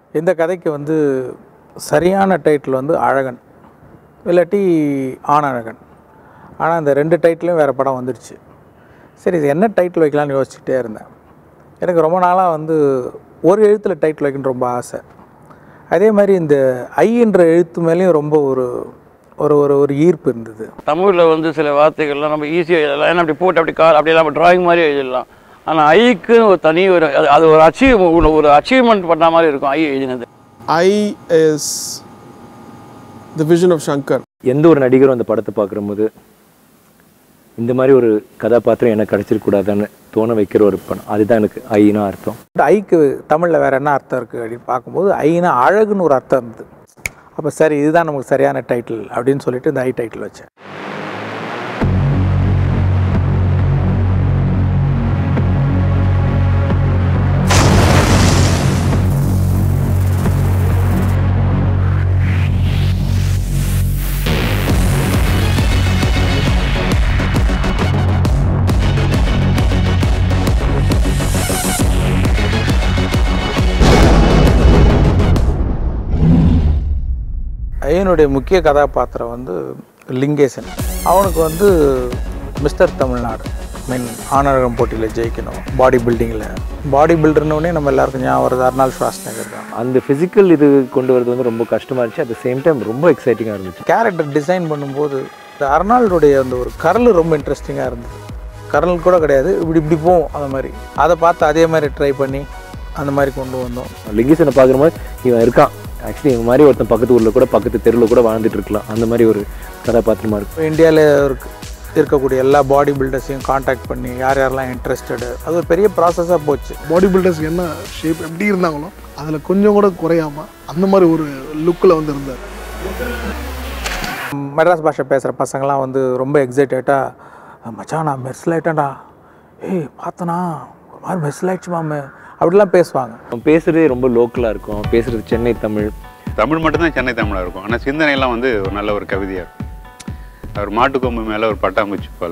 இந்த கதைக்கு வந்து சரியான டைட்டில் வந்து அழகன் இல்லாட்டி ஆணழகன் ஆனால் இந்த ரெண்டு டைட்டிலும் வேறு படம் வந்துடுச்சு சரி இது என்ன டைட்டில் வைக்கலாம்னு யோசிச்சுட்டே இருந்தேன் எனக்கு ரொம்ப நாளாக வந்து ஒரு எழுத்தில் டைட்டில் வைக்கணும்னு ரொம்ப ஆசை அதே மாதிரி இந்த ஐன்ற எழுத்து மேலேயும் ரொம்ப ஒரு ஒரு ஒரு ஒரு ஈர்ப்பு இருந்தது தமிழில் வந்து சில வார்த்தைகள்லாம் நம்ம ஈஸியாக எழுதலாம் ஏன்னா அப்படி போட்டு அப்படி கால் அப்படியே நம்ம டிராயிங் மாதிரி எழுதலாம் ஆனால் ஐக்கு ஒரு தனி ஒரு அது- அது ஒரு அச்சீவ் ஒரு அச்சீவ்மெண்ட் பண்ண மாதிரி இருக்கும் ஐ எழுதினது I is the vision of Shankar. எந்த ஒரு நடிகரும் அந்த படத்தை பார்க்கும்போது இந்த மாதிரி ஒரு கதாபாத்திரம் எனக்கு கிடைச்சிருக்கூடாதுன்னு தோண வைக்கிற ஒரு படம் அதுதான் எனக்கு ஐனா அர்த்தம் ஐக்கு தமிழில் வேறு என்ன அர்த்தம் இருக்குது அப்படின்னு பார்க்கும்போது ஐனா அழகுன்னு ஒரு அர்த்தம் இருந்தது அப்போ சரி இதுதான் நமக்கு சரியான டைட்டில் அப்படின்னு சொல்லிட்டு இந்த ஐ டைட்டில் வச்சேன் ஐயனுடைய முக்கிய கதாபாத்திரம் வந்து லிங்கேசன் அவனுக்கு வந்து மிஸ்டர் தமிழ்நாடு மீன் ஆணழகம் போட்டியில் ஜெயிக்கணும் பாடி பில்டிங்கில் பாடி பில்டர்னோடனே நம்ம எல்லாருக்கும் ஞாபகம் வருது அர்னால் ஷ்வாஸ்நகர் தான் அந்த ஃபிசிக்கல் இது கொண்டு வரது வந்து ரொம்ப கஷ்டமாக இருந்துச்சு அட் சேம் டைம் ரொம்ப எக்ஸைட்டிங்காக இருந்துச்சு கேரக்டர் டிசைன் பண்ணும்போது இந்த அர்னால்டுடைய அந்த ஒரு கரல் ரொம்ப இன்ட்ரெஸ்டிங்காக இருந்தது கரல் கூட கிடையாது இப்படி இப்படி போகும் அந்த மாதிரி அதை பார்த்து அதே மாதிரி ட்ரை பண்ணி அந்த மாதிரி கொண்டு வந்தோம் லிங்கிசனை பார்க்கும்போது இவன் இருக்கான் ஆக்சுவலி இவன் மாதிரி ஒருத்தன் பக்கத்து ஊரில் கூட பக்கத்து தெருவில் கூட வாழ்ந்துட்டு இருக்கலாம் அந்த மாதிரி ஒரு கதாபாத்திரமா இருக்கும் இந்தியாவில் இருக்க இருக்கக்கூடிய எல்லா பாடி பில்டர்ஸையும் காண்டாக்ட் பண்ணி யார் யாரெல்லாம் இன்ட்ரெஸ்டடு அது ஒரு பெரிய ப்ராசஸாக போச்சு பாடி பில்டர்ஸ்க்கு என்ன ஷேப் எப்படி இருந்தாங்களோ அதில் கொஞ்சம் கூட குறையாம அந்த மாதிரி ஒரு லுக்கில் வந்து இருந்தார் மெட்ராஸ் பாஷை பேசுகிற பசங்களாம் வந்து ரொம்ப எக்ஸைட்டடாக மச்சான் நான் மெர்சில் ஆயிட்டேன்டா ஏய் பார்த்தனா ஒரு மாதிரி மெர்சில் ஆயிடுச்சு மாமே அப்படிலாம் பேசுவாங்க அவன் பேசுகிறதே ரொம்ப லோக்கலாக இருக்கும் அவன் பேசுகிறது சென்னை தமிழ் தமிழ் மட்டும்தான் சென்னை தமிழாக இருக்கும் ஆனால் சிந்தனையெல்லாம் வந்து ஒரு நல்ல ஒரு கவிதையாக இருக்கும் அவர் மாட்டுக்கொம்பு மேலே ஒரு பட்டாம்பூச்சி போல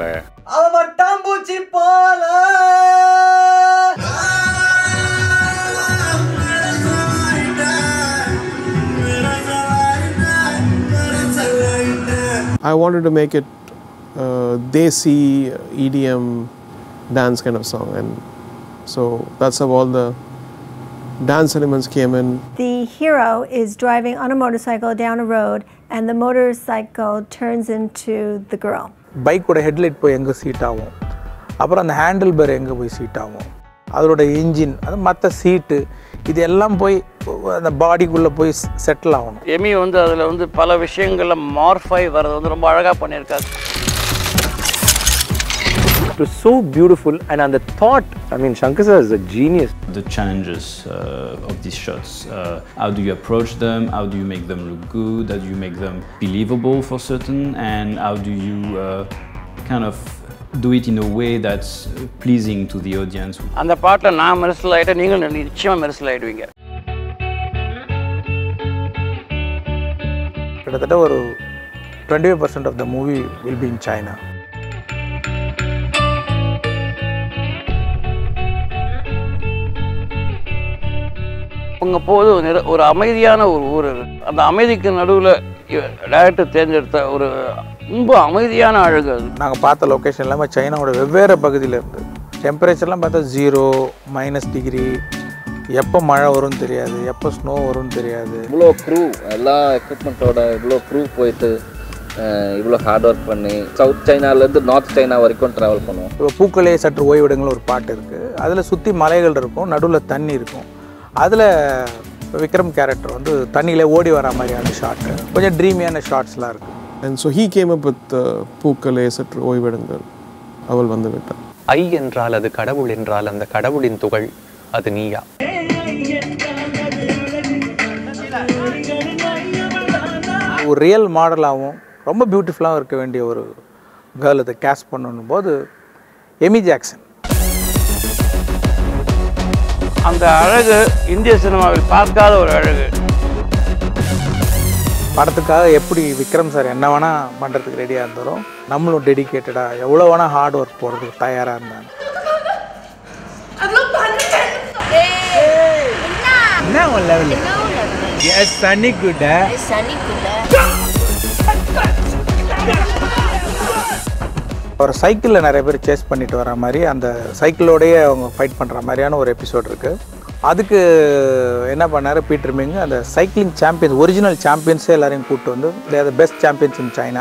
I wanted to make it uh, desi EDM dance kind of song, and so that's how all the dance elements came in. The hero is driving on a motorcycle down a road, and the motorcycle turns into the girl. பைக்கோட headlight போய் எங்கே seat ஆகும் அப்புறம் அந்த handle பேர் எங்கே போய் seat ஆகும் அதோட இன்ஜின் அது மற்ற சீட்டு இது எல்லாம் போய் அந்த பாடிக்குள்ளே போய் செட்டில் ஆகணும் எமி வந்து அதில் வந்து பல விஷயங்களில் மார்ஃபை வர்றது வந்து ரொம்ப அழகாக பண்ணியிருக்காரு it was so beautiful and on the thought I mean Shankar sir is a genius the challenges uh, of these shots. Uh, how do you approach them? How do you make them look good? How do you make them believable for certain? And how do you uh, kind of do it in a way that's uh, pleasing to the audience? அந்த பாட்டில் நான் மெரிசல் ஆகிட்டேன் நீங்களும் நிச்சயமாக மெரிசல் ஆகிடுவீங்க கிட்டத்தட்ட ஒரு twenty five percent of the movie will be in China உங்க போது ஒரு நிற- ஒரு அமைதியான ஒரு ஊர் அது. அந்த அமைதிக்கு நடுவில் டேரக்டர் தேர்ந்தெடுத்த ஒரு ரொம்ப அமைதியான அழகு அது நாங்கள் பார்த்த லொக்கேஷன் எல்லாமே சைனாவோட வெவ்வேறு பகுதியில் இருந்து டெம்பரேச்சர்லாம் பார்த்தா ஜீரோ மைனஸ் டிகிரி எப்போ மழை வரும்னு தெரியாது எப்போ ஸ்னோ வரும்னு தெரியாது இவ்வளோ க்ரூ எல்லா எக்யூப்மெண்ட்டோட இவ்வளோ க்ரூ போயிட்டு அஹ், இவ்வளோ ஹார்ட் ஒர்க் பண்ணி சவுத் சைனாலேருந்து நார்த் சைனா வரைக்கும் ட்ராவல் பண்ணுவோம் இப்போ பூக்களே சற்று ஓய்விடுங்கள் ஒரு பாட்டு இருக்குது அதில் சுற்றி மலைகள் இருக்கும் நடுவில் தண்ணி இருக்கும் அதில் விக்ரம் கேரக்டர் வந்து தண்ணியிலே ஓடி வர மாதிரியான ஷாட்டு கொஞ்சம் ட்ரீமியான ஷார்ட்ஸ்லாம் இருக்குது And so he came up with uh, பூக்களே சற்று ஓய்வெடுங்கள் அவள் வந்து விட்டாள் ஐ என்றால் அது கடவுள் என்றால் அந்த கடவுளின் துகள் அது நீயா ஒரு ரியல் மாடலாகவும் ரொம்ப பியூட்டிஃபுல்லாகவும் இருக்க வேண்டிய ஒரு கேர்ள் அதை கேஸ்ட் பண்ணணும் போது எமி ஜாக்சன் அந்த அழகு இந்திய சினிமாவில் பார்க்காத ஒரு அழகு படத்துக்காக எப்படி விக்ரம் சார் என்ன வேணால் பண்ணுறதுக்கு ரெடியாக இருந்தாலும் நம்மளும் டெடிக்கேட்டடாக எவ்வளோ வேணால் ஹார்ட் ஒர்க் போடுறதுக்கு தயாராக இருந்தாங்க என்ன என்ன உன் லெவல் எஸ் சனி குட்ட ஒரு சைக்கிளில் நிறைய பேர் சேஸ் பண்ணிட்டு வர மாதிரி அந்த சைக்கிளோடயே அவங்க ஃபைட் பண்ணுற மாதிரியான ஒரு எபிசோட் இருக்குது அதுக்கு என்ன பண்ணார் பீட்டர் மிங் அந்த சைக்கிளிங் சாம்பியன்ஸ் ஒரிஜினல் சாம்பியன்ஸே எல்லாரையும் கூப்பிட்டு வந்து they the best champions in China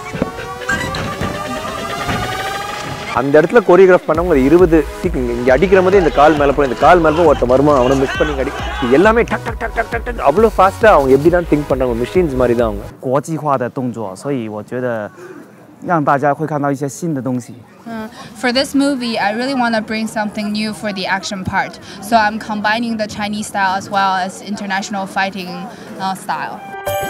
அந்த இடத்துல கோரியோகிராஃப் பண்ணவங்க ஒரு இருபது சீக்கிரம் இங்கே அடிக்கிற போதே இந்த கால் மேலே போய் இந்த கால் மேலே போய் ஒருத்த மருமா அவனை மிஸ் பண்ணி அடி இது எல்லாமே டக் டக் டக் டக் டக் டக் அவ்வளோ ஃபாஸ்ட்டாக அவங்க எப்படி தான் திங்க் பண்ணுறாங்க மிஷின்ஸ் மாதிரி தான் அவங்க 国际化的动作，所以我觉得让大家会看到一些新的东西。 For this movie, I really want to bring something new for the action part. So I'm combining the Chinese style as well as international fighting uh, style.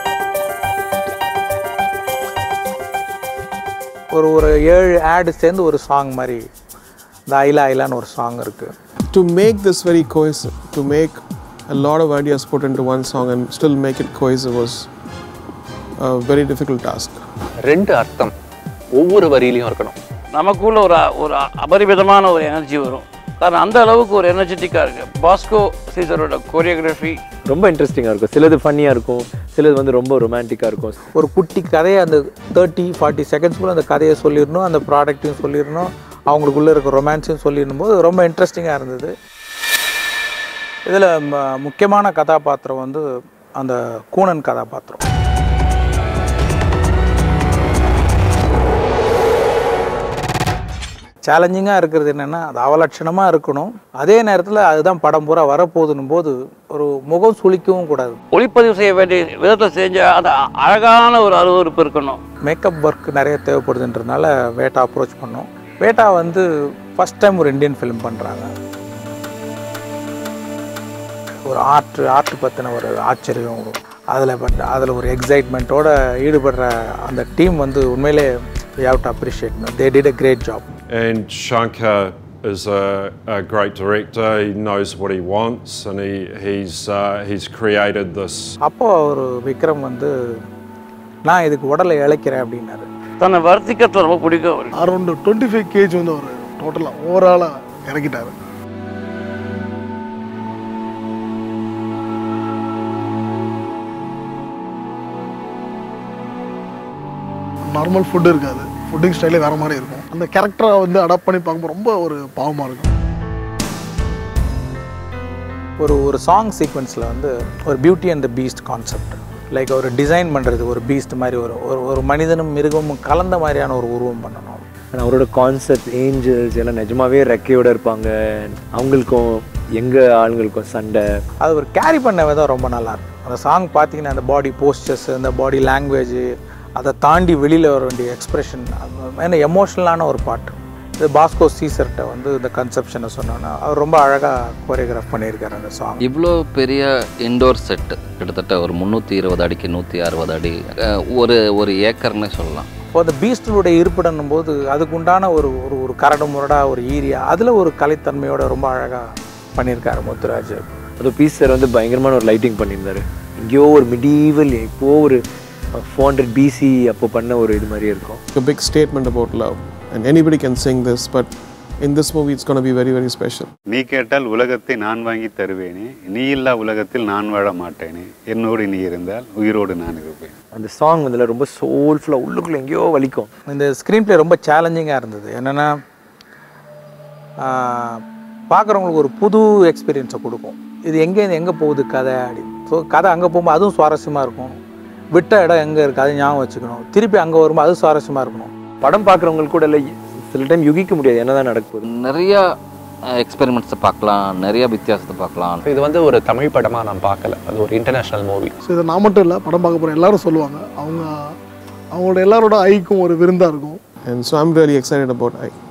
ஒரு ஒரு ஏழு ஆடு சேர்ந்து ஒரு சாங் மாதிரி இந்த ஐலா ஐலான்னு ஒரு சாங் இருக்குது To make this very cohesive, to make a lot of ideas put into one song and still make it cohesive was a very difficult task. ரெண்டு அர்த்தம் ஒவ்வொரு வரியிலையும் இருக்கணும் நமக்குள்ள ஒரு ஒரு அபரிமிதமான ஒரு எனர்ஜி வரும் காரணம் அந்த அளவுக்கு ஒரு எனர்ஜெட்டிக்காக இருக்குது பாஸ்கோ சீசரோட கோரியோகிராஃபி ரொம்ப இன்ட்ரெஸ்டிங்காக இருக்கும் சிலது ஃபன்னியாக இருக்கும் சிலது வந்து ரொம்ப ரொமான்டிக்காக இருக்கும் ஒரு குட்டி கதையை அந்த தேர்ட்டி ஃபார்ட்டி செகண்ட்ஸ்க்குள்ளே அந்த கதையை சொல்லிடணும் அந்த ப்ராடக்ட்டையும் சொல்லிடணும் அவங்களுக்குள்ளே இருக்க ரொமான்ஸையும் சொல்லிடணும் போது ரொம்ப இன்ட்ரெஸ்டிங்காக இருந்தது இதில் முக்கியமான கதாபாத்திரம் வந்து அந்த கூனன் கதாபாத்திரம் சேலஞ்சிங்காக இருக்கிறது என்னென்னா அது அவலட்சணமாக இருக்கணும் அதே நேரத்தில் அதுதான் படம் பூரா வரப்போகுதுன்னும் போது ஒரு முகம் சுளிக்கவும் கூடாது ஒளிப்பதிவு செய்ய வேண்டிய விதத்தை செஞ்சால் அந்த அழகான ஒரு அருவருப்பு இருக்கணும் மேக்கப் ஒர்க் நிறைய தேவைப்படுதுன்றதுனால வேட்டா அப்ரோச் பண்ணோம் வேட்டா வந்து ஃபஸ்ட் டைம் ஒரு இந்தியன் ஃபிலிம் பண்ணுறாங்க ஒரு ஆர்ட் ஆர்ட் பற்றின ஒரு ஆச்சரியம் அதில் பட் அதில் ஒரு எக்ஸைட்மெண்ட்டோட ஈடுபடுற அந்த டீம் வந்து உண்மையிலே we have to appreciate they did a great job And Shankar is a, a great director. He knows what he wants, and he, he's uh, he's created this. அப்போ ஒரு விக்ரம் வந்து நான் இதுக்கு உடலை இழைக்கிறேன் அப்படின்னாரு தன்னை வர்த்திக்கிறது ரொம்ப பிடிக்கும் அவருக்கு அரௌண்ட் டுவெண்ட்டி ஃபைவ் கேஜ் வந்து அவர் டோட்டலாக ஓவராலாக இறக்கிட்டாரு நார்மல் ஃபுட் இருக்காது ஃபுட்டிங் ஸ்டைலே வேறு மாதிரி இருக்கும் அந்த கேரக்டரை வந்து அடாப்ட் பண்ணி பார்க்கும்போது ரொம்ப ஒரு பாவமாக இருக்கும் ஒரு ஒரு சாங் சீக்வன்ஸில் வந்து ஒரு beauty and the beast concept like ஒரு டிசைன் பண்ணுறது ஒரு பீஸ்ட் மாதிரி ஒரு ஒரு ஒரு மனிதனும் மிருகமும் கலந்த மாதிரியான ஒரு உருவம் பண்ணணும் ஆனால் அவரோட கான்செப்ட் ஏஞ்சல்ஸ் எல்லாம் நிஜமாவே ரெக்கையோட இருப்பாங்க அவங்களுக்கும் எங்கள் ஆளுங்களுக்கும் சண்டை அது ஒரு கேரி பண்ண விதம் ரொம்ப நல்லா இருக்கும் அந்த சாங் பார்த்தீங்கன்னா அந்த பாடி போஸ்டர்ஸ் அந்த பாடி லாங்குவேஜ் அதை தாண்டி வெளியில் வர வேண்டிய எக்ஸ்பிரஷன் ஏன்னா எமோஷ்னலான ஒரு பாட்டு இது பாஸ்கோ சீசர்கிட்ட வந்து இந்த கன்செப்ஷனை சொன்னோன்னா அவர் ரொம்ப அழகாக கோரியோகிராஃப் பண்ணியிருக்காரு அந்த சாங் இவ்வளோ பெரிய இண்டோர் செட்டு கிட்டத்தட்ட ஒரு முந்நூற்றி இருபது அடிக்கு நூற்றி அறுபது அடி அஹ், ஒரு ஒரு ஏக்கர்னு சொல்லலாம் இப்போ அந்த பீஸ்டினுடைய இருப்பிடன்னும் போது அதுக்கு உண்டான ஒரு ஒரு ஒரு கரடு முரடா ஒரு ஏரியா அதில் ஒரு கலைத்தன்மையோட ரொம்ப அழகாக பண்ணியிருக்காரு முத்துராஜ் அது பீஸ் சார் வந்து பயங்கரமான ஒரு லைட்டிங் பண்ணியிருந்தாரு எங்கேயோ ஒரு மிடீவல் இப்போ ஒரு ஃபோர் ஹண்ட்ரட் பிசி அப்போ பண்ண ஒரு இது மாதிரியே இருக்கும் A big statement about love, and anybody can sing this, but in this movie, it's going to be very, very special. நீ கேட்டால் உலகத்தை நான் வாங்கி தருவேனே நீ இல்லா உலகத்தில் நான் வாழ மாட்டேனே என்னோடு நீ இருந்தால் உயிரோடு நான் இருப்பேன் அந்த சாங் வந்து ரொம்ப சோல்ஃபுல்லாக உள்ளுக்குள்ளே எங்கேயோ வலிக்கும் இந்த ஸ்க்ரீன் ப்ளே ரொம்ப சேலஞ்சிங்காக இருந்தது என்னென்னா பார்க்குறவங்களுக்கு ஒரு புது எக்ஸ்பீரியன்ஸை கொடுக்கும் இது எங்கேருந்து எங்கே போகுது கதை அப்படின்னு ஸோ கதை அங்கே போகும்போது அதுவும் சுவாரஸ்யமாக இருக்கும் விட்ட இடம் எங்கே இருக்குது அது ஞாபகம் வச்சுக்கணும் திருப்பி அங்கே வரும்போது அது சுவாரஸ்யமாக இருக்கணும் படம் பார்க்குறவங்களுக்கு கூட இல்லை சில டைம் யுகிக்க முடியாது என்னதான் நடக்க போகுது நிறைய எக்ஸ்பெரிமெண்ட்ஸை பார்க்கலாம் நிறைய வித்தியாசத்தை பார்க்கலாம் இது வந்து ஒரு தமிழ் படமாக நான் பார்க்கல அது ஒரு இன்டர்நேஷ்னல் மூவி ஸோ இதை நான் மட்டும் இல்லை படம் பார்க்க போகிற எல்லாரும் சொல்லுவாங்க அவங்க அவங்களோட எல்லாரோட ஐக்கும் ஒரு விருந்தாக இருக்கும் And so I'm really excited about I.